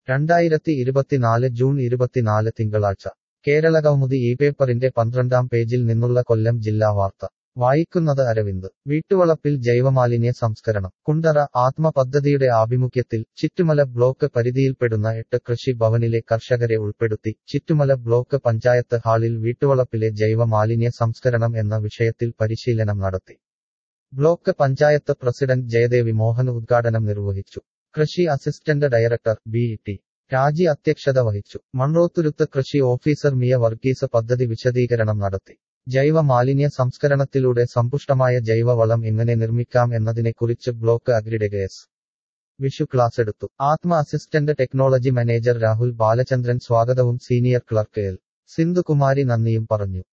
രണ്ടായിരത്തി ഇരുപത്തിനാല് ജൂൺ ഇരുപത്തിനാല് തിങ്കളാഴ്ച കേരളകൗമുദി ഈ പേപ്പറിന്റെ പന്ത്രണ്ടാം പേജിൽ നിന്നുള്ള കൊല്ലം ജില്ലാ വാർത്ത വായിക്കുന്നത് അരവിന്ദ് വീട്ടുവളപ്പിൽ ജൈവമാലിന്യ സംസ്കരണം കുണ്ടറ ആത്മ പദ്ധതിയുടെ ആഭിമുഖ്യത്തിൽ ചിറ്റുമല ബ്ലോക്ക് പരിധിയിൽപ്പെടുന്ന എട്ട് കൃഷി ഭവനിലെ കർഷകരെ ഉൾപ്പെടുത്തി ചിറ്റുമല ബ്ലോക്ക് പഞ്ചായത്ത് ഹാളിൽ വീട്ടുവളപ്പിലെ ജൈവമാലിന്യ സംസ്കരണം എന്ന വിഷയത്തിൽ പരിശീലനം നടത്തി ബ്ലോക്ക് പഞ്ചായത്ത് പ്രസിഡന്റ് ജയദേവി മോഹൻ ഉദ്ഘാടനം നിർവഹിച്ചു കൃഷി അസിസ്റ്റന്റ് ഡയറക്ടർ ബി ടി രാജി അധ്യക്ഷത വഹിച്ചു മൺറോത്തുരുത്ത് കൃഷി ഓഫീസർ മിയ വർഗീസ് പദ്ധതി വിശദീകരണം നടത്തി ജൈവ മാലിന്യ സംസ്കരണത്തിലൂടെ സമ്പുഷ്ടമായ ജൈവവളം എങ്ങനെ നിർമ്മിക്കാം എന്നതിനെക്കുറിച്ച് ബ്ലോക്ക് അഗ്രിഡെഗ് എസ് വിഷു ക്ലാസ് എടുത്തു ആത്മ assistant technology manager Rahul Balachandran സ്വാഗതവും സീനിയർ ക്ലർക്ക് എൽ സിന്ധുകുമാരി നന്ദിയും പറഞ്ഞു